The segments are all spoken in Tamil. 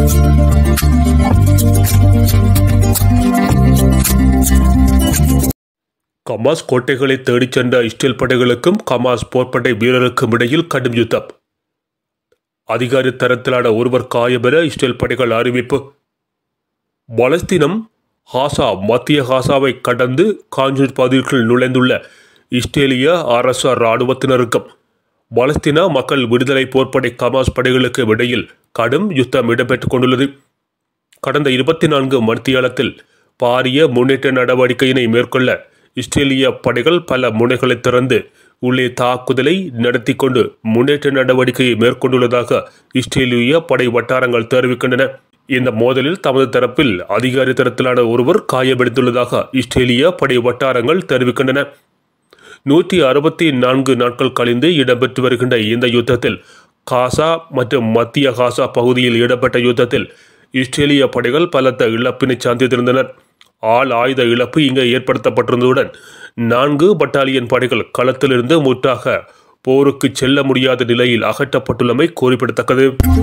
கமாஸ் கோட்டைகளை தேடிச் சென்ற இஸ்ரேல் படைகளுக்கும் கமாஸ் போர்ப்படை வீரருக்கும் இடையில் கடும் யுத்தம் அதிகாரி தரத்திலான ஒருவர் காயம்பெற இஸ்ரேல் படைகள் அறிவிப்பு பலஸ்தீனம் ஹாசா மத்திய ஹாசாவை கடந்து காஞ்சூர் பகுதிக்குள் நுழைந்துள்ள இஸ்ரேலிய அரச இராணுவத்தினருக்கும் பலஸ்தீன மக்கள் விடுதலை போர்ப்படை கமாஸ் படைகளுக்கு இடையில் கடும் யுத்தம் இடம்பெற்றுக் கொண்டுள்ளது கடந்த இருபத்தி நான்கு மணித்தியாலத்தில் பாரிய முன்னேற்ற நடவடிக்கையினை மேற்கொள்ள இஸ்ரேலிய படைகள் பல முனைகளை திறந்து உள்ளே தாக்குதலை நடத்தி கொண்டு முன்னேற்ற நடவடிக்கையை மேற்கொண்டுள்ளதாக இஸ்ரேலிய படை வட்டாரங்கள் தெரிவிக்கின்றன இந்த மோதலில் தமது தரப்பில் அதிகாரி தரத்திலான ஒருவர் காயமடைந்துள்ளதாக இஸ்ரேலிய படை வட்டாரங்கள் தெரிவிக்கின்றன நூற்றி அறுபத்தி நான்கு நாட்கள் கழிந்து இடம்பெற்று வருகின்ற இந்த யுத்தத்தில் காசா மற்றும் மத்திய காசா பகுதியில் இடம்பெற்ற யுத்தத்தில் இஸ்ரேலிய படைகள் பலத்த இழப்பினை சந்தித்திருந்தனர் ஆள் ஆயுத இழப்பு இங்கே ஏற்படுத்தப்பட்டிருந்ததுடன் நான்கு பட்டாலியன் படைகள் களத்திலிருந்து முற்றாக போருக்கு செல்ல முடியாத நிலையில் அகற்றப்பட்டுள்ளமை குறிப்பிடத்தக்கது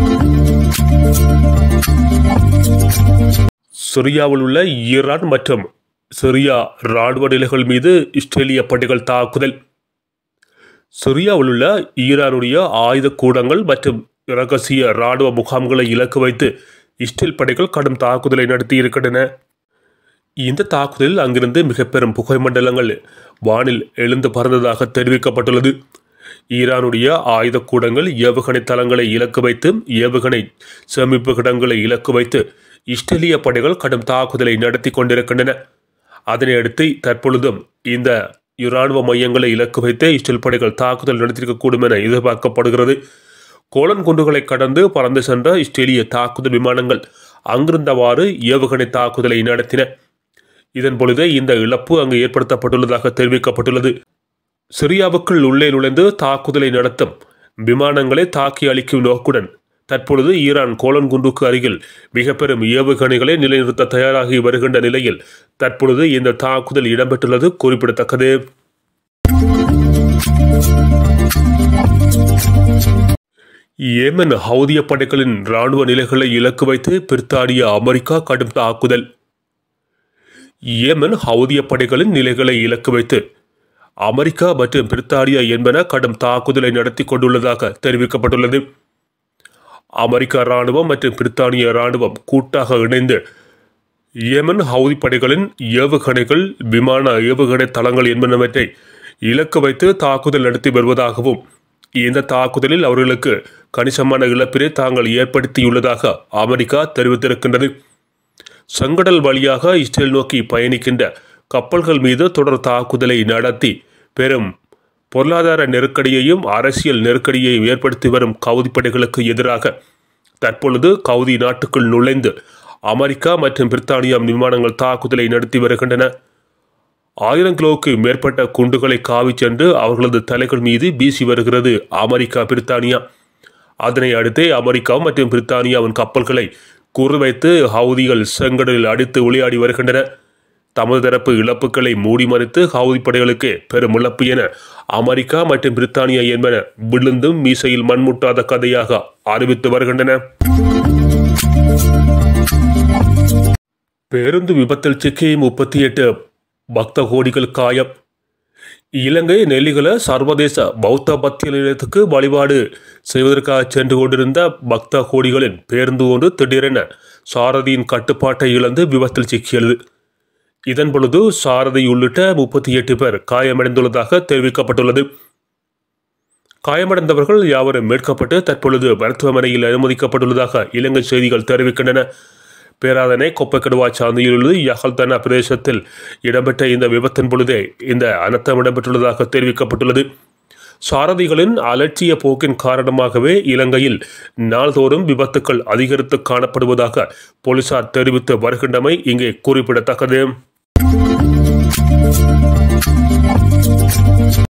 சிரியாவில் உள்ள ஈரான் மற்றும் சிரியா இராணுவ நிலைகள் மீது இஸ்ரேலிய படைகள் தாக்குதல் சிரியாவில் உள்ள ஈரானுடைய ஆயுத கூடங்கள் மற்றும் இரகசிய இராணுவ முகாம்களை இலக்கு வைத்து இஸ்ரேல் படைகள் கடும் தாக்குதலை நடத்தி இருக்கின்றன இந்த தாக்குதலில் அங்கிருந்து மிக பெரும் புகை மண்டலங்கள் வானில் எழுந்து பறந்ததாக தெரிவிக்கப்பட்டுள்ளது ஈரானுடைய ஆயுத கூடங்கள் ஏவுகணை தளங்களை இலக்கு வைத்து ஏவுகணை சேமிப்பு கிடங்களை இலக்கு வைத்து இஸ்ரேலிய படைகள் கடும் தாக்குதலை நடத்தி கொண்டிருக்கின்றன அதனை அடுத்து தற்பொழுதும் இந்த இராணுவ மையங்களை இலக்கு வைத்து இஸ்ரேல் படைகள் தாக்குதல் நடத்தியிருக்கக்கூடும் என எதிர்பார்க்கப்படுகிறது கோலன் குண்டுகளை கடந்து பறந்து சென்ற இஸ்ரேலிய தாக்குதல் விமானங்கள் அங்கிருந்தவாறு ஏவுகணை தாக்குதலை நடத்தின இதன் பொழுதே இந்த இழப்பு அங்கு ஏற்படுத்தப்பட்டுள்ளதாக தெரிவிக்கப்பட்டுள்ளது சிரியாவுக்குள் உள்ளே நுழைந்து தாக்குதலை நடத்தும் விமானங்களை தாக்கி அளிக்கும் நோக்குடன் தற்பொழுது ஈரான் கோலன் குண்டுக்கு அருகில் மிக பெரும் ஏவுகணைகளை நிலைநிறுத்த தயாராகி வருகின்ற நிலையில் தற்பொழுது இந்த தாக்குதல் இடம்பெற்றுள்ளது குறிப்பிடத்தக்கது ஏமன் ஹவுதிய படைகளின் இராணுவ நிலைகளை இலக்கு வைத்து பிரித்தானிய அமெரிக்கா கடும் தாக்குதல் ஏமன் ஹவுதிய படைகளின் நிலைகளை இலக்கு வைத்து அமெரிக்கா மற்றும் பிரித்தானியா என்பன கடும் தாக்குதலை நடத்தி கொண்டுள்ளதாக தெரிவிக்கப்பட்டுள்ளது அமெரிக்க இராணுவம் மற்றும் பிரித்தானிய இராணுவம் கூட்டாக இணைந்து ஏமன் ஹவுதி படைகளின் ஏவுகணைகள் விமான ஏவுகணை தளங்கள் என்பனவற்றை இலக்கு வைத்து தாக்குதல் நடத்தி வருவதாகவும் இந்த தாக்குதலில் அவர்களுக்கு கணிசமான இழப்பினை தாங்கள் ஏற்படுத்தியுள்ளதாக அமெரிக்கா தெரிவித்திருக்கின்றது செங்கடல் வழியாக இஸ்ரேல் நோக்கி பயணிக்கின்ற கப்பல்கள் மீது தொடர் தாக்குதலை நடத்தி பெரும் பொருளாதார நெருக்கடியையும் அரசியல் நெருக்கடியையும் ஏற்படுத்தி வரும் கவுதி படைகளுக்கு எதிராக தற்பொழுது கவுதி நாட்டுக்குள் நுழைந்து அமெரிக்கா மற்றும் பிரித்தானியா விமானங்கள் தாக்குதலை நடத்தி வருகின்றன ஆயிரம் கிலோவுக்கு மேற்பட்ட குண்டுகளை காவி சென்று அவர்களது தலைகள் மீது வீசி வருகிறது அமெரிக்கா பிரித்தானியா அதனை அடுத்தே அமெரிக்கா மற்றும் பிரித்தானியாவின் கப்பல்களை குறிவைத்து ஹவுதிகள் செங்கடலில் அடித்து விளையாடி வருகின்றன தமது தரப்பு இழப்புகளை மூடி மறைத்து ஹவுதி படைகளுக்கு பெரும் இழப்பு என அமெரிக்கா மற்றும் பிரித்தானியா என்பன விழுந்தும் மீசையில் மண்முட்டாத கதையாக அறிவித்து வருகின்றன பேருந்து விபத்தில் சிக்கி முப்பத்தி எட்டு பக்த கோடிகள் காயம் இலங்கை நெல்லிகள சர்வதேச பௌத்த பக்தி நிலையத்துக்கு வழிபாடு செய்வதற்காக சென்று கொண்டிருந்த பக்த கோடிகளின் பேருந்து ஒன்று திடீரென சாரதியின் கட்டுப்பாட்டை இழந்து விபத்தில் சிக்கியது இதன் பொழுது சாரதி உள்ளிட்ட முப்பத்தி எட்டு பேர் காயமடைந்துள்ளதாக தெரிவிக்கப்பட்டுள்ளது காயமடைந்தவர்கள் யாவரும் மீட்கப்பட்டு தற்பொழுது மருத்துவமனையில் அனுமதிக்கப்பட்டுள்ளதாக இலங்கை செய்திகள் தெரிவிக்கின்றன பேராதனை கொப்பக்கடுவா சாந்தியிலுள்ள யகல்தனா பிரதேசத்தில் இடம்பெற்ற இந்த விபத்தின் பொழுதே இந்த அனர்த்தம் இடம்பெற்றுள்ளதாக தெரிவிக்கப்பட்டுள்ளது சாரதிகளின் அலட்சிய போக்கின் காரணமாகவே இலங்கையில் நாள்தோறும் விபத்துக்கள் அதிகரித்து காணப்படுவதாக போலீசார் தெரிவித்து வருகின்றமை இங்கே குறிப்பிடத்தக்கது